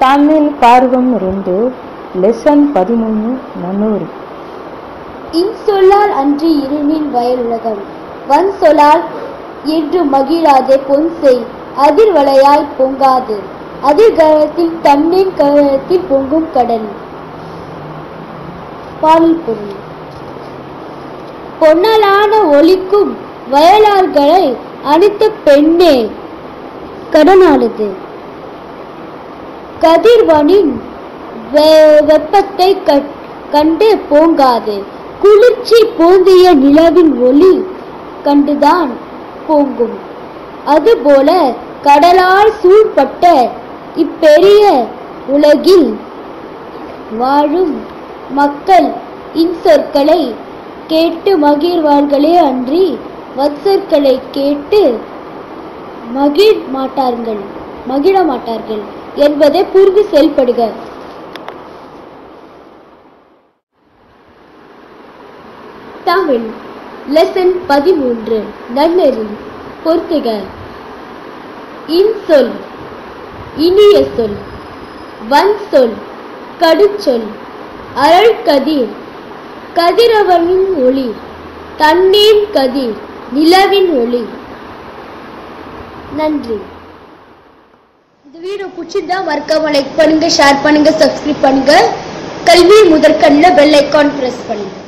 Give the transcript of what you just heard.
தமிழ் பருவம் ரெண்டு லெசன் பதிமூணு நன்னூறு இன்சொல்லால் அன்றி இருளின் வயலுலகம் வன் சொல்லால் என்று மகிழாதே பொன் செய் அதிர்வலையாய் பொங்காது அதிர்கலத்தில் தண்ணீர் கலத்தில் பொங்கும் கடல் பாடல் பொருள் பொன்னலான ஒளிக்கும் வயலார்களை அணித்த பெண்ணே கடனானது கதிர்வனின் வெ- வெப்பத்தை கட்- கண்டு போங்காது குளிர்ச்சி போந்திய நிலவின் ஒளி கண்டுதான் போங்கும் அதுபோல கடலால் சூழ்பட்ட இப்பெரிய உலகில் வாழும் மக்கள் இன்சொற்களை கேட்டு மகிழ்வார்களே அன்றி வற்சொற்களை கேட்டு மகிழ மாட்டார்கள் மகிழ மாட்டார்கள் என்பதை புரிந்து செயல்படுக தமிழ் லெசன் பதிமூன்று நன்னெறி பொறுத்துக இன்சொல் இனிய சொல் வன் சொல் கடுச்சொல் அருள் கதிர் கதிரவனின் ஒளி தண்ணீர் கதிர் நிலவின் ஒளி நன்றி இந்த வீடியோ பிடிச்சிருந்தா மறக்காம லைக் பண்ணுங்க ஷேர் பண்ணுங்க சப்ஸ்கிரைப் பண்ணுங்க கல்வி முதற்கண்ணில் பெல் ஐக்கான் பிரஸ் பண்ணுங்க